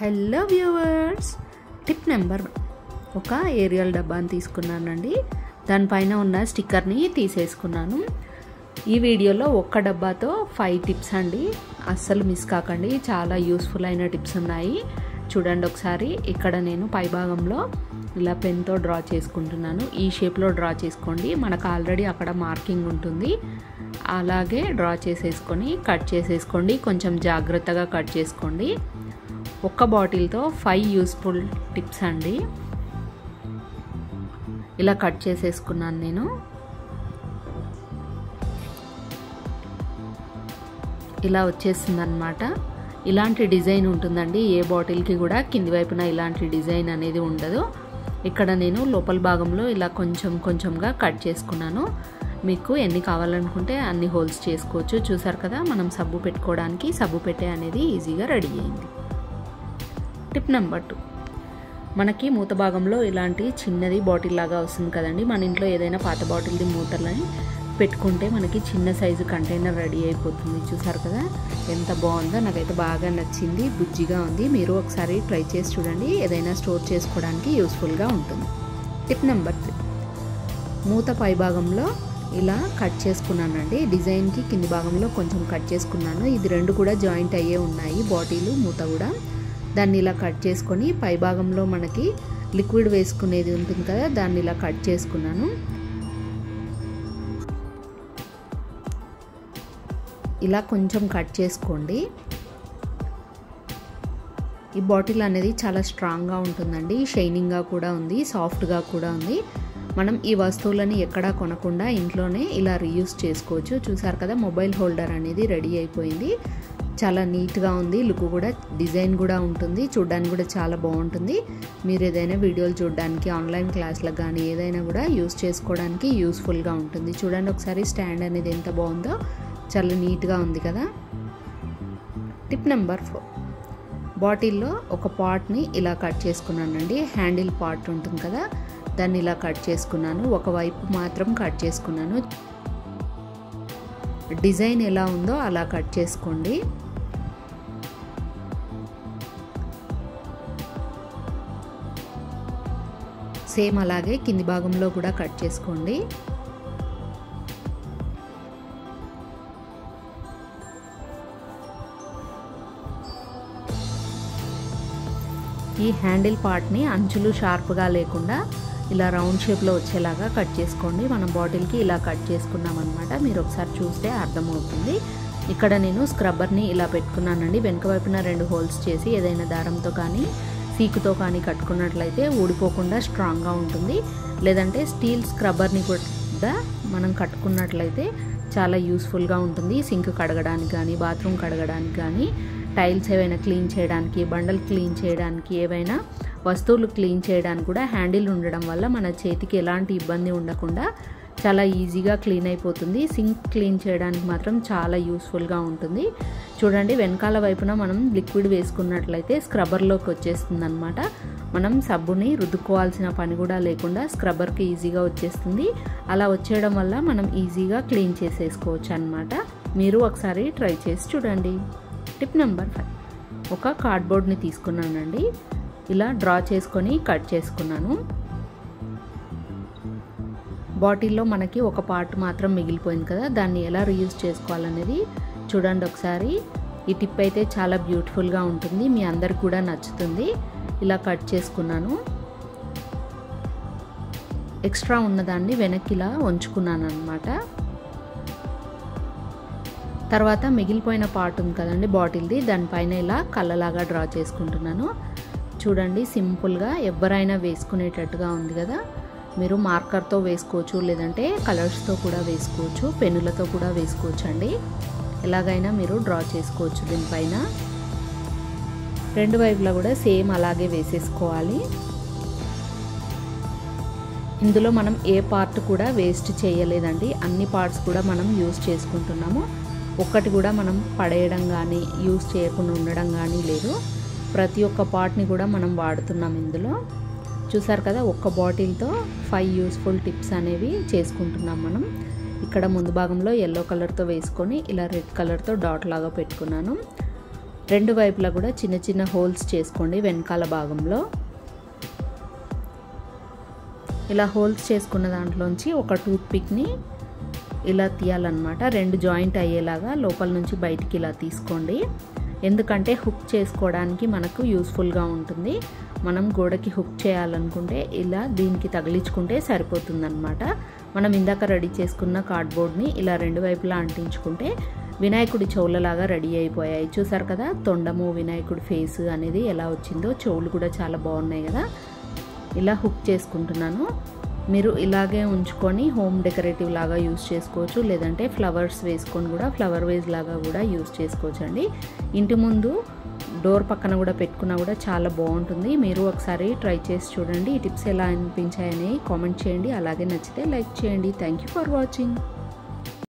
hello viewers tip number ఒక aerial డబ్బాని తీసుకున్నానండి దానిపైన ఉన్న స్టిక్కర్ని తీసేసుకున్నాను ఈ వీడియోలో ఒక్క డబ్బాతో ఫైవ్ టిప్స్ అండి అస్సలు మిస్ కాకండి చాలా యూస్ఫుల్ అయిన టిప్స్ ఉన్నాయి చూడండి ఒకసారి ఇక్కడ నేను పైభాగంలో ఇలా పెన్తో డ్రా చేసుకుంటున్నాను ఈ షేప్లో డ్రా చేసుకోండి మనకు ఆల్రెడీ అక్కడ మార్కింగ్ ఉంటుంది అలాగే డ్రా చేసేసుకొని కట్ చేసేసుకోండి కొంచెం జాగ్రత్తగా కట్ చేసుకోండి ఒక్క బాటిల్తో ఫైవ్ యూస్ఫుల్ టిప్స్ అండి ఇలా కట్ చేసేసుకున్నాను నేను ఇలా వచ్చేస్తుంది అనమాట ఇలాంటి డిజైన్ ఉంటుందండి ఏ బాటిల్కి కూడా కింది వైపున ఇలాంటి డిజైన్ అనేది ఉండదు ఇక్కడ నేను లోపల భాగంలో ఇలా కొంచెం కొంచెంగా కట్ చేసుకున్నాను మీకు ఎన్ని కావాలనుకుంటే అన్ని హోల్స్ చేసుకోవచ్చు చూసారు కదా మనం సబ్బు పెట్టుకోవడానికి సబ్బు పెట్టే అనేది ఈజీగా రెడీ అయింది టిప్ నెంబర్ టూ మనకి మూత భాగంలో ఇలాంటి చిన్నది బాటిల్ లాగా వస్తుంది కదండి మన ఇంట్లో ఏదైనా పాత బాటిల్ది మూతలని పెట్టుకుంటే మనకి చిన్న సైజు కంటైనర్ రెడీ అయిపోతుంది చూసారు కదా ఎంత బాగుందో నాకైతే బాగా నచ్చింది బుజ్జిగా ఉంది మీరు ఒకసారి ట్రై చేసి చూడండి ఏదైనా స్టోర్ చేసుకోవడానికి యూస్ఫుల్గా ఉంటుంది టిప్ నెంబర్ త్రీ మూత పై భాగంలో ఇలా కట్ చేసుకున్నానండి డిజైన్కి కింది భాగంలో కొంచెం కట్ చేసుకున్నాను ఇది రెండు కూడా జాయింట్ అయ్యే ఉన్నాయి బాటిల్ మూత కూడా దాన్ని ఇలా కట్ చేసుకొని పై భాగంలో మనకి లిక్విడ్ వేసుకునేది ఉంటుంది కదా దాన్ని ఇలా కట్ చేసుకున్నాను ఇలా కొంచెం కట్ చేసుకోండి ఈ బాటిల్ అనేది చాలా స్ట్రాంగ్గా ఉంటుందండి షైనింగ్గా కూడా ఉంది సాఫ్ట్గా కూడా ఉంది మనం ఈ వస్తువులని ఎక్కడా కొనకుండా ఇంట్లోనే ఇలా రీయూస్ చేసుకోవచ్చు చూసారు కదా మొబైల్ హోల్డర్ అనేది రెడీ అయిపోయింది చాలా నీట్గా ఉంది లుక్ కూడా డిజైన్ కూడా ఉంటుంది చూడడానికి కూడా చాలా బాగుంటుంది మీరు ఏదైనా వీడియోలు చూడడానికి ఆన్లైన్ క్లాస్లకు కానీ ఏదైనా కూడా యూస్ చేసుకోవడానికి యూస్ఫుల్గా ఉంటుంది చూడండి ఒకసారి స్టాండ్ అనేది ఎంత బాగుందో చాలా నీట్గా ఉంది కదా టిప్ నెంబర్ ఫోర్ బాటిల్లో ఒక పార్ట్ని ఇలా కట్ చేసుకున్నానండి హ్యాండిల్ పార్ట్ ఉంటుంది కదా దాన్ని ఇలా కట్ చేసుకున్నాను ఒకవైపు మాత్రం కట్ చేసుకున్నాను డిజైన్ ఎలా ఉందో అలా కట్ చేసుకోండి సేమ్ అలాగే కింది భాగంలో కూడా కట్ చేసుకోండి ఈ హ్యాండిల్ పార్ట్ని అంచులు షార్ప్గా లేకుండా ఇలా రౌండ్ షేప్లో వచ్చేలాగా కట్ చేసుకోండి మనం బాటిల్కి ఇలా కట్ చేసుకున్నాం అనమాట మీరు ఒకసారి చూస్తే అర్థమవుతుంది ఇక్కడ నేను స్క్రబ్బర్ని ఇలా పెట్టుకున్నానండి వెనుక వైపున రెండు హోల్స్ చేసి ఏదైనా దారంతో కానీ సీకుతో కానీ కట్టుకున్నట్లయితే ఊడిపోకుండా స్ట్రాంగ్గా ఉంటుంది లేదంటే స్టీల్ స్క్రబ్బర్ని కూడా మనం కట్టుకున్నట్లయితే చాలా యూస్ఫుల్గా ఉంటుంది సింక్ కడగడానికి కానీ బాత్రూమ్ కడగడానికి కానీ టైల్స్ ఏవైనా క్లీన్ చేయడానికి బండలు క్లీన్ చేయడానికి ఏవైనా వస్తువులు క్లీన్ చేయడానికి కూడా హ్యాండిల్ ఉండడం వల్ల మన చేతికి ఎలాంటి ఇబ్బంది ఉండకుండా చాలా ఈజీగా క్లీన్ అయిపోతుంది సింక్ క్లీన్ చేయడానికి మాత్రం చాలా యూస్ఫుల్గా ఉంటుంది చూడండి వెనకాల వైపున మనం లిక్విడ్ వేసుకున్నట్లయితే స్క్రబ్బర్లోకి వచ్చేస్తుంది అనమాట మనం సబ్బుని రుద్దుకోవాల్సిన పని కూడా లేకుండా స్క్రబ్బర్కి ఈజీగా వచ్చేస్తుంది అలా వచ్చేయడం వల్ల మనం ఈజీగా క్లీన్ చేసేసుకోవచ్చు అనమాట మీరు ఒకసారి ట్రై చేసి చూడండి టిప్ నెంబర్ ఫైవ్ ఒక కార్డ్బోర్డ్ని తీసుకున్నానండి ఇలా డ్రా చేసుకొని కట్ చేసుకున్నాను బాటిల్లో మనకి ఒక పార్ట్ మాత్రం మిగిలిపోయింది కదా దాన్ని ఎలా రీయూజ్ చేసుకోవాలనేది చూడండి ఒకసారి ఈ టిప్ అయితే చాలా బ్యూటిఫుల్గా ఉంటుంది మీ అందరికి కూడా నచ్చుతుంది ఇలా కట్ చేసుకున్నాను ఎక్స్ట్రా ఉన్నదాన్ని వెనక్కి ఇలా ఉంచుకున్నాను అనమాట తర్వాత మిగిలిపోయిన పార్ట్ ఉంది కదండి బాటిల్ది దానిపైన ఇలా కళ్ళలాగా డ్రా చేసుకుంటున్నాను చూడండి సింపుల్గా ఎవరైనా వేసుకునేటట్టుగా ఉంది కదా మీరు మార్కర్తో వేసుకోవచ్చు లేదంటే కలర్స్తో కూడా వేసుకోవచ్చు పెన్నులతో కూడా వేసుకోవచ్చు అండి ఎలాగైనా మీరు డ్రా చేసుకోవచ్చు దీనిపైన రెండు వైపులా కూడా సేమ్ అలాగే వేసేసుకోవాలి ఇందులో మనం ఏ పార్ట్ కూడా వేస్ట్ చేయలేదండి అన్ని పార్ట్స్ కూడా మనం యూస్ చేసుకుంటున్నాము ఒక్కటి కూడా మనం పడేయడం కానీ యూస్ చేయకుండా ఉండడం కానీ లేదు ప్రతి ఒక్క పార్ట్ని కూడా మనం వాడుతున్నాం ఇందులో చూసారు కదా ఒక్క బాటిల్తో ఫైవ్ యూస్ఫుల్ టిప్స్ అనేవి చేసుకుంటున్నాం మనం ఇక్కడ ముందు భాగంలో ఎల్లో కలర్తో వేసుకొని ఇలా రెడ్ కలర్తో డాట్ లాగా పెట్టుకున్నాను రెండు వైపులా కూడా చిన్న చిన్న హోల్స్ చేసుకోండి వెనకాల భాగంలో ఇలా హోల్స్ చేసుకున్న దాంట్లోంచి ఒక టూత్ పిక్ని ఇలా తీయాలన్నమాట రెండు జాయింట్ అయ్యేలాగా లోపల నుంచి బయటికి ఇలా తీసుకోండి ఎందుకంటే హుక్ చేసుకోవడానికి మనకు యూస్ఫుల్గా ఉంటుంది మనం గోడకి హుక్ చేయాలనుకుంటే ఇలా దీనికి తగిలించుకుంటే సరిపోతుందన్నమాట మనం ఇందాక రెడీ చేసుకున్న కార్డ్బోర్డ్ని ఇలా రెండు వైపులా అంటించుకుంటే వినాయకుడి చెవులలాగా రెడీ అయిపోయాయి చూసారు కదా తొండము వినాయకుడి ఫేస్ అనేది ఎలా వచ్చిందో చెవులు కూడా చాలా బాగున్నాయి కదా ఇలా హుక్ చేసుకుంటున్నాను మీరు ఇలాగే ఉంచుకొని హోమ్ డెకరేటివ్ లాగా యూస్ చేసుకోవచ్చు లేదంటే ఫ్లవర్స్ వేసుకొని కూడా ఫ్లవర్ వేజ్ లాగా కూడా యూస్ చేసుకోవచ్చు అండి ఇంటి ముందు డోర్ పక్కన కూడా పెట్టుకున్నా కూడా చాలా బాగుంటుంది మీరు ఒకసారి ట్రై చేసి చూడండి ఈ టిప్స్ ఎలా అనిపించాయని కామెంట్ చేయండి అలాగే నచ్చితే లైక్ చేయండి థ్యాంక్ యూ ఫర్ వాచింగ్